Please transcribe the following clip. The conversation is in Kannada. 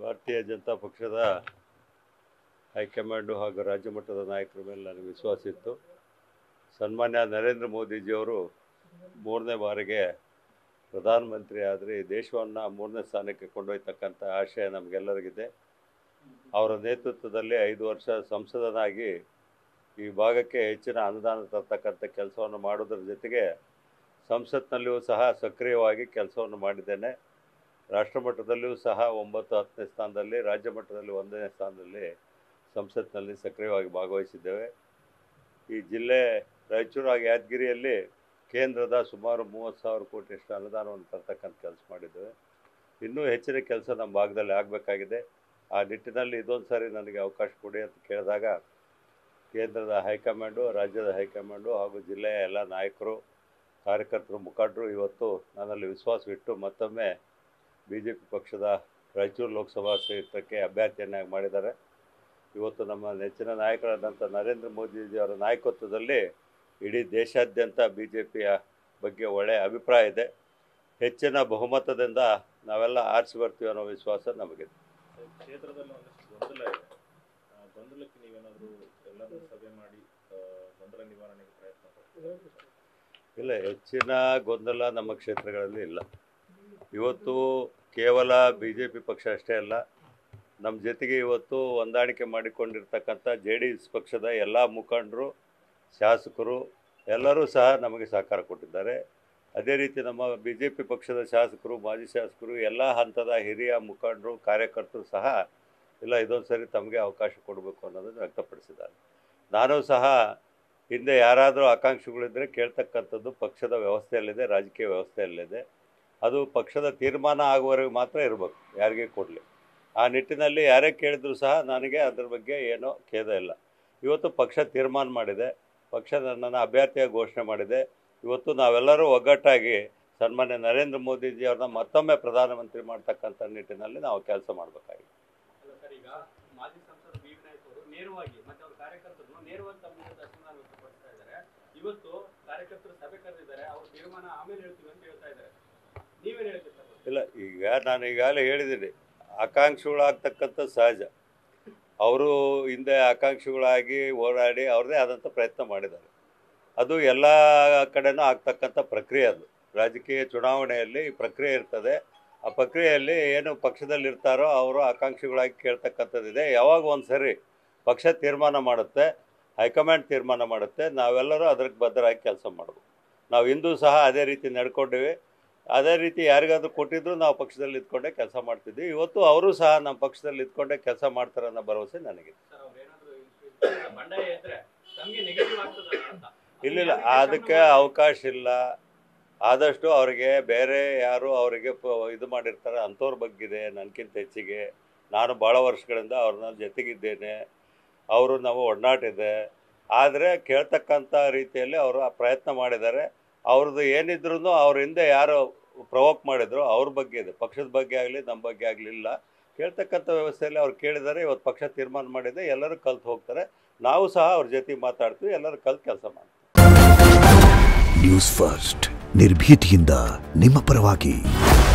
ಭಾರತೀಯ ಜನತಾ ಪಕ್ಷದ ಹೈಕಮಾಂಡು ಹಾಗೂ ರಾಜ್ಯ ಮಟ್ಟದ ನಾಯಕರ ಮೇಲೆ ನನಗೆ ವಿಶ್ವಾಸ ಇತ್ತು ಸನ್ಮಾನ್ಯ ನರೇಂದ್ರ ಮೋದಿಜಿಯವರು ಮೂರನೇ ಬಾರಿಗೆ ಪ್ರಧಾನಮಂತ್ರಿ ಆದರೆ ಈ ದೇಶವನ್ನು ಮೂರನೇ ಸ್ಥಾನಕ್ಕೆ ಕೊಂಡೊಯ್ತಕ್ಕಂಥ ಆಶಯ ನಮಗೆಲ್ಲರಿಗಿದೆ ಅವರ ನೇತೃತ್ವದಲ್ಲಿ ಐದು ವರ್ಷ ಸಂಸದನಾಗಿ ಈ ಭಾಗಕ್ಕೆ ಹೆಚ್ಚಿನ ಅನುದಾನ ತರ್ತಕ್ಕಂಥ ಕೆಲಸವನ್ನು ಮಾಡೋದ್ರ ಜೊತೆಗೆ ಸಂಸತ್ನಲ್ಲಿಯೂ ಸಹ ಸಕ್ರಿಯವಾಗಿ ಕೆಲಸವನ್ನು ಮಾಡಿದ್ದೇನೆ ರಾಷ್ಟ್ರ ಮಟ್ಟದಲ್ಲಿಯೂ ಸಹ ಒಂಬತ್ತು ಹತ್ತನೇ ಸ್ಥಾನದಲ್ಲಿ ರಾಜ್ಯ ಮಟ್ಟದಲ್ಲಿ ಒಂದನೇ ಸ್ಥಾನದಲ್ಲಿ ಸಂಸತ್ನಲ್ಲಿ ಸಕ್ರಿಯವಾಗಿ ಭಾಗವಹಿಸಿದ್ದೇವೆ ಈ ಜಿಲ್ಲೆ ರಾಯಚೂರು ಹಾಗೂ ಯಾದಗಿರಿಯಲ್ಲಿ ಕೇಂದ್ರದ ಸುಮಾರು ಮೂವತ್ತು ಸಾವಿರ ಕೋಟಿಯಷ್ಟು ಅನುದಾನವನ್ನು ತರ್ತಕ್ಕಂಥ ಕೆಲಸ ಮಾಡಿದ್ದೇವೆ ಇನ್ನೂ ಹೆಚ್ಚಿನ ಕೆಲಸ ನಮ್ಮ ಭಾಗದಲ್ಲಿ ಆಗಬೇಕಾಗಿದೆ ಆ ನಿಟ್ಟಿನಲ್ಲಿ ಇದೊಂದು ಸಾರಿ ನನಗೆ ಅವಕಾಶ ಕೊಡಿ ಅಂತ ಕೇಳಿದಾಗ ಕೇಂದ್ರದ ಹೈಕಮಾಂಡು ರಾಜ್ಯದ ಹೈಕಮಾಂಡು ಹಾಗೂ ಜಿಲ್ಲೆಯ ಎಲ್ಲ ನಾಯಕರು ಕಾರ್ಯಕರ್ತರು ಮುಖಂಡರು ಇವತ್ತು ನನ್ನಲ್ಲಿ ವಿಶ್ವಾಸವಿಟ್ಟು ಮತ್ತೊಮ್ಮೆ ಬಿ ಜೆ ಪಿ ಪಕ್ಷದ ರಾಯಚೂರು ಲೋಕಸಭಾ ಕ್ಷೇತ್ರಕ್ಕೆ ಅಭ್ಯರ್ಥಿಯನ್ನಾಗಿ ಮಾಡಿದ್ದಾರೆ ಇವತ್ತು ನಮ್ಮ ನೆಚ್ಚಿನ ನಾಯಕರಾದಂಥ ನರೇಂದ್ರ ಮೋದಿಜಿಯವರ ನಾಯಕತ್ವದಲ್ಲಿ ಇಡೀ ದೇಶಾದ್ಯಂತ ಬಿ ಜೆ ಪಿಯ ಬಗ್ಗೆ ಒಳ್ಳೆಯ ಅಭಿಪ್ರಾಯ ಇದೆ ಹೆಚ್ಚಿನ ಬಹುಮತದಿಂದ ನಾವೆಲ್ಲ ಆರಿಸಿ ಬರ್ತೀವಿ ಅನ್ನೋ ವಿಶ್ವಾಸ ನಮಗಿದೆ ಕ್ಷೇತ್ರದಲ್ಲಿ ಒಂದಷ್ಟು ಗೊಂದಲ ಇದೆ ಆ ಗೊಂದಲಕ್ಕೆ ನೀವೇನಾದರೂ ಎಲ್ಲರನ್ನೂ ಸಭೆ ಮಾಡಿ ಆ, ಗೊಂದಲ ನಿವಾರಣೆಗೆ ಪ್ರಯತ್ನ ಪಡ್ತೀರಾ? ಇಲ್ಲ ಹೆಚ್ಚಿನ ಗೊಂದಲ ನಮ್ಮ ಕ್ಷೇತ್ರಗಳಲ್ಲಿ ಇಲ್ಲ ಇವತ್ತು ಕೇವಲ ಬಿ ಜೆ ಪಿ ಪಕ್ಷ ಅಷ್ಟೇ ಅಲ್ಲ ನಮ್ಮ ಜೊತೆಗೆ ಇವತ್ತು ಹೊಂದಾಣಿಕೆ ಮಾಡಿಕೊಂಡಿರ್ತಕ್ಕಂಥ ಜೆ ಡಿ ಎಸ್ ಪಕ್ಷದ ಎಲ್ಲ ಮುಖಂಡರು ಶಾಸಕರು ಎಲ್ಲರೂ ಸಹ ನಮಗೆ ಸಹಕಾರ ಕೊಟ್ಟಿದ್ದಾರೆ ಅದೇ ರೀತಿ ನಮ್ಮ ಬಿ ಜೆ ಪಿ ಪಕ್ಷದ ಶಾಸಕರು ಮಾಜಿ ಶಾಸಕರು ಎಲ್ಲ ಹಂತದ ಹಿರಿಯ ಮುಖಂಡರು ಕಾರ್ಯಕರ್ತರು ಸಹ ಇಲ್ಲ ಇದೊಂದು ಸರಿ ತಮಗೆ ಅವಕಾಶ ಕೊಡಬೇಕು ಅನ್ನೋದನ್ನು ವ್ಯಕ್ತಪಡಿಸಿದ್ದಾರೆ ನಾನು ಸಹ ಹಿಂದೆ ಯಾರಾದರೂ ಆಕಾಂಕ್ಷಿಗಳಿದ್ದರೆ ಕೇಳ್ತಕ್ಕಂಥದ್ದು ಪಕ್ಷದ ವ್ಯವಸ್ಥೆಯಲ್ಲಿದೆ ರಾಜಕೀಯ ವ್ಯವಸ್ಥೆಯಲ್ಲಿದೆ ಅದು ಪಕ್ಷದ ತೀರ್ಮಾನ ಆಗುವವರೆಗೆ ಮಾತ್ರ ಇರಬೇಕು ಯಾರಿಗೆ ಕೊಡಲಿ ಆ ನಿಟ್ಟಿನಲ್ಲಿ ಯಾರೇ ಕೇಳಿದ್ರು ಸಹ ನನಗೆ ಅದ್ರ ಬಗ್ಗೆ ಏನೋ ಖೇದ ಇಲ್ಲ ಇವತ್ತು ಪಕ್ಷ ತೀರ್ಮಾನ ಮಾಡಿದೆ ಪಕ್ಷ ನನ್ನನ್ನು ಅಭ್ಯರ್ಥಿಯಾಗಿ ಘೋಷಣೆ ಮಾಡಿದೆ ಇವತ್ತು ನಾವೆಲ್ಲರೂ ಒಗ್ಗಟ್ಟಾಗಿ ಸನ್ಮಾನ್ಯ ನರೇಂದ್ರ ಮೋದಿಜಿ ಅವ್ರನ್ನ ಮತ್ತೊಮ್ಮೆ ಪ್ರಧಾನಮಂತ್ರಿ ಮಾಡ್ತಕ್ಕಂಥ ನಿಟ್ಟಿನಲ್ಲಿ ನಾವು ಕೆಲಸ ಮಾಡಬೇಕಾಗಿದೆ ಅಲ್ಲ ಸರ್ ಈಗ ಮಾಜಿ ಸಂಸದ ಬಿ ವಿನಾಯಕ್ ಅವರು ನೇರವಾಗಿ ಮತ್ತೆ ಅವ್ರ ಕಾರ್ಯಕರ್ತರು ನೇರವಾಗಿ ತಮ್ಮ ವಿರುದ್ಧ ಅಸಮಾಧಾನ ವ್ಯಕ್ತಪಡಿಸ್ತಾ ಇದ್ದಾರೆ ಇವತ್ತು ಕಾರ್ಯಕರ್ತರು ಸಭೆ ಕರೆದಿದ್ದಾರೆ ಅವ್ರ ತೀರ್ಮಾನ ಆಮೇಲೆ ಹೇಳ್ತೀವಿ ಅಂತ ಹೇಳ್ತಾ ಇದ್ದಾರೆ ನೀವೇನ್ ಹೇಳ್ತೀರಿ ಸರ್ ಇಲ್ಲ ಈಗ ನಾನು ಈಗಾಗಲೇ ಹೇಳಿದ್ದೀನಿ ಆಕಾಂಕ್ಷಿಗಳಾಗ್ತಕ್ಕಂಥ ಸಹಜ ಅವರು ಹಿಂದೆ ಆಕಾಂಕ್ಷಿಗಳಾಗಿ ಓಡಾಡಿ ಅವ್ರದ್ದೇ ಆದಂಥ ಪ್ರಯತ್ನ ಮಾಡಿದ್ದಾರೆ ಅದು ಎಲ್ಲ ಕಡೆನೂ ಆಗ್ತಕ್ಕಂಥ ಪ್ರಕ್ರಿಯೆ ಅದು ರಾಜಕೀಯ ಚುನಾವಣೆಯಲ್ಲಿ ಈ ಪ್ರಕ್ರಿಯೆ ಇರ್ತದೆ ಆ ಪ್ರಕ್ರಿಯೆಯಲ್ಲಿ ಏನು ಪಕ್ಷದಲ್ಲಿ ಇರ್ತಾರೋ ಅವರು ಆಕಾಂಕ್ಷಿಗಳಾಗಿ ಕೇಳ್ತಕ್ಕಂಥದ್ದಿದೆ ಯಾವಾಗ ಒಂದು ಸರಿ ಪಕ್ಷ ತೀರ್ಮಾನ ಮಾಡುತ್ತೆ ಹೈಕಮಾಂಡ್ ತೀರ್ಮಾನ ಮಾಡುತ್ತೆ ನಾವೆಲ್ಲರೂ ಅದಕ್ಕೆ ಬದ್ಧರಾಗಿ ಕೆಲಸ ಮಾಡಬೇಕು ನಾವು ಇಂದು ಸಹ ಅದೇ ರೀತಿ ನಡ್ಕೊಂಡಿವಿ ಅದೇ ರೀತಿ ಯಾರಿಗಾದ್ರೂ ಕೊಟ್ಟಿದ್ರು ನಾವು ಪಕ್ಷದಲ್ಲಿ ಇದ್ಕೊಂಡೇ ಕೆಲಸ ಮಾಡ್ತಿದ್ವಿ ಇವತ್ತು ಅವರು ಸಹ ನಮ್ಮ ಪಕ್ಷದಲ್ಲಿ ಇದ್ಕೊಂಡೇ ಕೆಲಸ ಮಾಡ್ತಾರೆ ಅನ್ನೋ ಭರವಸೆ ನನಗಿದೆ ಸರ್ ಅವ್ರು ಏನಾದ್ರು ಬಂಡಾಯ ಇದ್ರೆ ತಮಗೆ ನೆಗೆಟಿವ್ ಆಗ್ತದಲ್ಲ ಅಂತ ಇಲ್ಲಿಲ್ಲ ಅದಕ್ಕೆ ಅವಕಾಶ ಇಲ್ಲ ಆದಷ್ಟು ಅವರಿಗೆ ಬೇರೆ ಯಾರು ಅವರಿಗೆ ಪ- ಇದು ಮಾಡಿರ್ತಾರೆ ಅಂಥವ್ರ ಬಗ್ಗಿದೆ ನನಗಿಂತ ಹೆಚ್ಚಿಗೆ ನಾನು ಭಾಳ ವರ್ಷಗಳಿಂದ ಅವ್ರನ್ನ ಜೊತೆಗಿದ್ದೇನೆ ಅವರು ನಾವು ಒಡನಾಟ ಇದೆ ಆದರೆ ಕೇಳ್ತಕ್ಕಂಥ ರೀತಿಯಲ್ಲಿ ಅವರು ಆ ಪ್ರಯತ್ನ ಮಾಡಿದ್ದಾರೆ ಅವ್ರದ್ದು ಏನಿದ್ರು ಅವ್ರ ಹಿಂದೆ ಯಾರು ಪ್ರವೋಕ್ ಮಾಡಿದ್ರು ಅವ್ರ ಬಗ್ಗೆ ಇದೆ ಪಕ್ಷದ ಬಗ್ಗೆ ಆಗಲಿ ನಮ್ಮ ಬಗ್ಗೆ ಆಗಲಿಲ್ಲ ಕೇಳ್ತಕ್ಕಂಥ ವ್ಯವಸ್ಥೆಯಲ್ಲಿ ಅವ್ರು ಕೇಳಿದ್ದಾರೆ ಇವತ್ತು ಪಕ್ಷ ತೀರ್ಮಾನ ಮಾಡಿದೆ ಎಲ್ಲರೂ ಕಲ್ತು ಹೋಗ್ತಾರೆ ನಾವು ಸಹ ಅವ್ರ ಜೊತೆ ಮಾತಾಡ್ತೀವಿ ಎಲ್ಲರೂ ಕಲ್ತು ಕೆಲಸ ಮಾಡ್ತೀವಿ ನ್ಯೂಸ್ ಫಸ್ಟ್ ನಿರ್ಭೀತಿಯಿಂದ ನಿಮ್ಮ ಪರವಾಗಿ